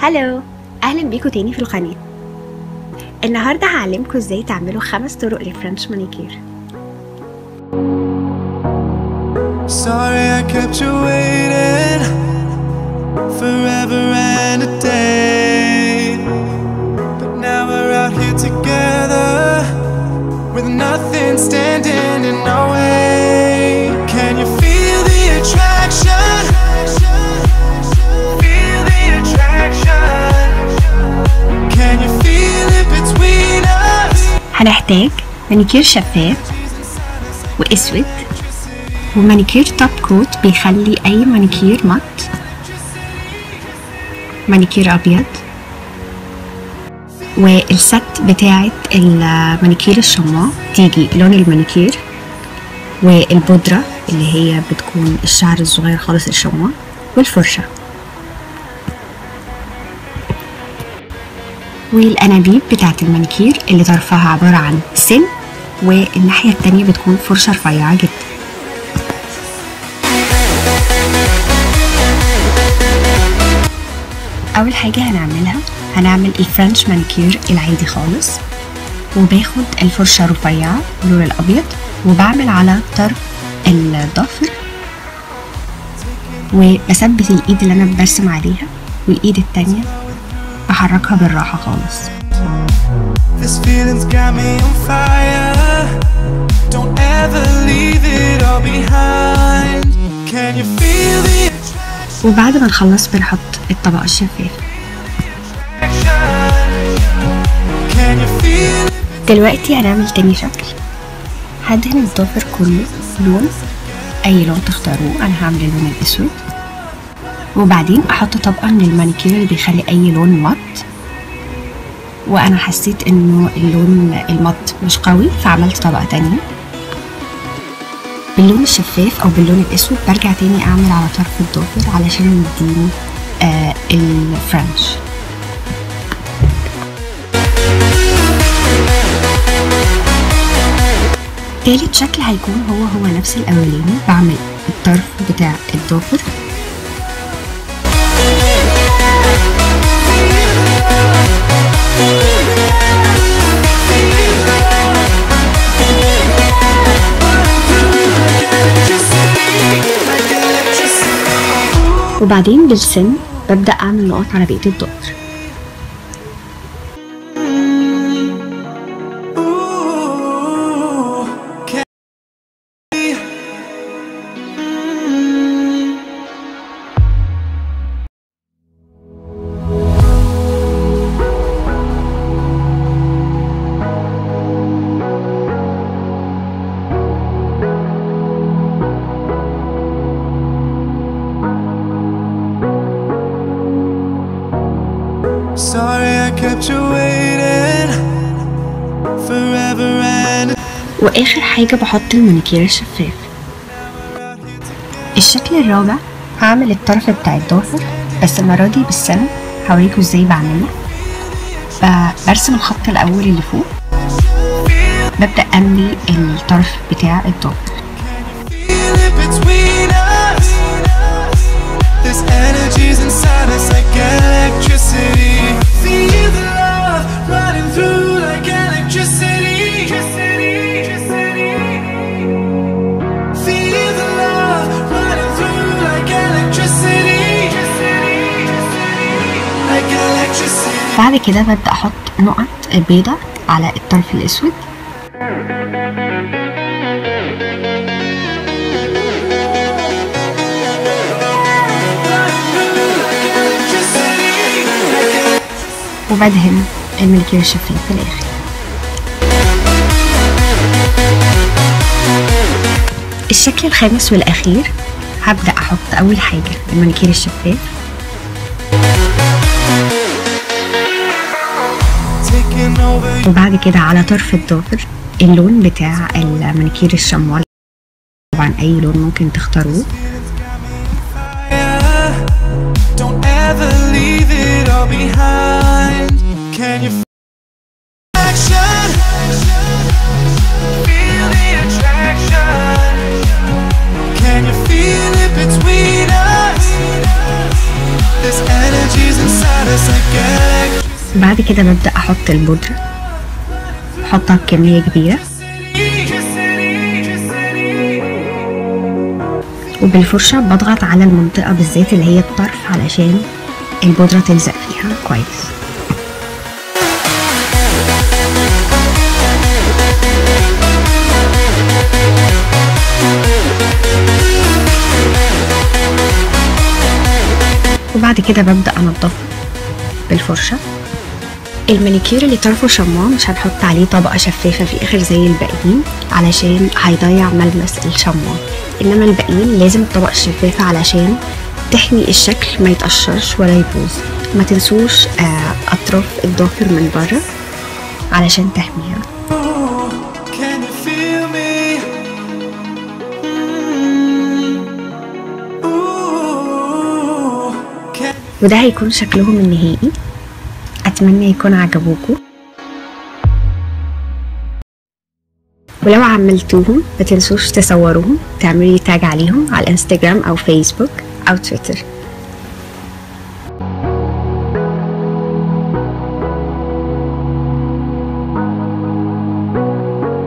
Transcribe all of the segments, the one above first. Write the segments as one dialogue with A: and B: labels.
A: هلو اهلا بيكم تاني في القناه النهارده هعلمكم ازاي تعملوا خمس طرق للفرنش مانيكير
B: Sorry I kept you waiting forever and a day. But now we're out here together with nothing standing in our way. Can you feel the attraction? Feel the attraction. Can you feel it between us?
A: هنحتاج مانيكير شفاف واسود ومانيكير توب كوت بيخلي اي مانيكير مط مانيكير ابيض والست بتاعة المانيكير الشماع تيجي لون المانيكير والبودرة اللي هي بتكون الشعر الصغير خالص الشماع والفرشة والأنابيب بتاعة المانيكير اللي طرفها عبارة عن سن والناحية التانية بتكون فرشة رفيعة جدا أول حاجة هنعملها هنعمل الفرنش مانيكير العادي خالص وباخد الفرشة رفيعة اللون الأبيض وبعمل على طرف الضفر وبثبت الإيد اللي أنا برسم عليها والإيد التانية بحركها بالراحة خالص
B: This feeling's got me on fire. Don't ever leave it all behind. Can you feel the
A: وبعد ما نخلص بنحط الطبقة الشفافة
B: attraction? Can you feel
A: دلوقتي هنعمل تاني شكل هدهن الضفر كله لون اي لون تختاروه انا هعمل اللون الاسود وبعدين احط طبقة من المانيكير اللي بيخلي اي لون مط وانا حسيت انه اللون المط مش قوي فعملت طبقة تانية باللون الشفاف او باللون الاسود برجع تاني اعمل على طرف الضفر علشان يديني آه الفرنش تالت شكل هيكون هو هو نفس الاولاني بعمل الطرف بتاع الضافر وبعدين بالسن ببدأ أعمل نقط على بقية الضفر
B: Ooh, can Sorry I kept you waiting forever and
A: وآخر حاجة بحط المانيكير الشفاف الشكل الرابع هعمل الطرف بتاع الضافر بس المرة دي بالسن هوريكوا ازاي بعمله ب- برسم الخط الأول اللي فوق ببدأ أملي الطرف بتاع الضافر
B: feel it between us. This energy's inside us like electricity. Feel the love running through like electricity. Feel the love running through like electricity. Like electricity.
A: بعد كده ببدأ أحط نقط بيضة على الطرف الأسود وبدهن المانيكير الشفاف في الآخر الشكل الخامس والأخير هبدأ أحط أول حاجة المانيكير الشفاف
B: Taking over
A: وبعد كده على طرف الضافر اللون بتاع المانيكير الشموع طبعا أي لون ممكن تختاروه
B: fire. Don't ever leave it all behind. Can you feel action? Feel the attraction. Can you feel it between us? This energy's inside us like
A: بعد كده ببدأ أحط البودرة أحطها بكمية كبيرة وبالفرشة بضغط على المنطقة بالذات اللي هي الطرف علشان البودرة تلزق فيها كويس وبعد كده ببدأ أنضفه بالفرشة المانيكير اللي طرفه شموع مش هنحط عليه طبقة شفافة في الآخر زي الباقيين علشان هيضيع ملمس الشموع إنما الباقيين لازم الطبقة الشفافة علشان تحمي الشكل ما يتقشرش ولا يبوظ ما تنسوش آه، أطراف الضافر من بره علشان تحميها
B: Ooh, can you feel me? Mm. Ooh, can
A: وده هيكون شكلهم النهائي أتمنى يكون عجبوكم ولو عملتوهم متنسوش تصوروهم تعملي تاج عليهم على الانستجرام أو فيسبوك أو تويتر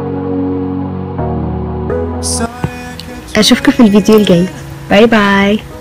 B: sorry I kept
A: أشوفكم في الفيديو الجاي باي باي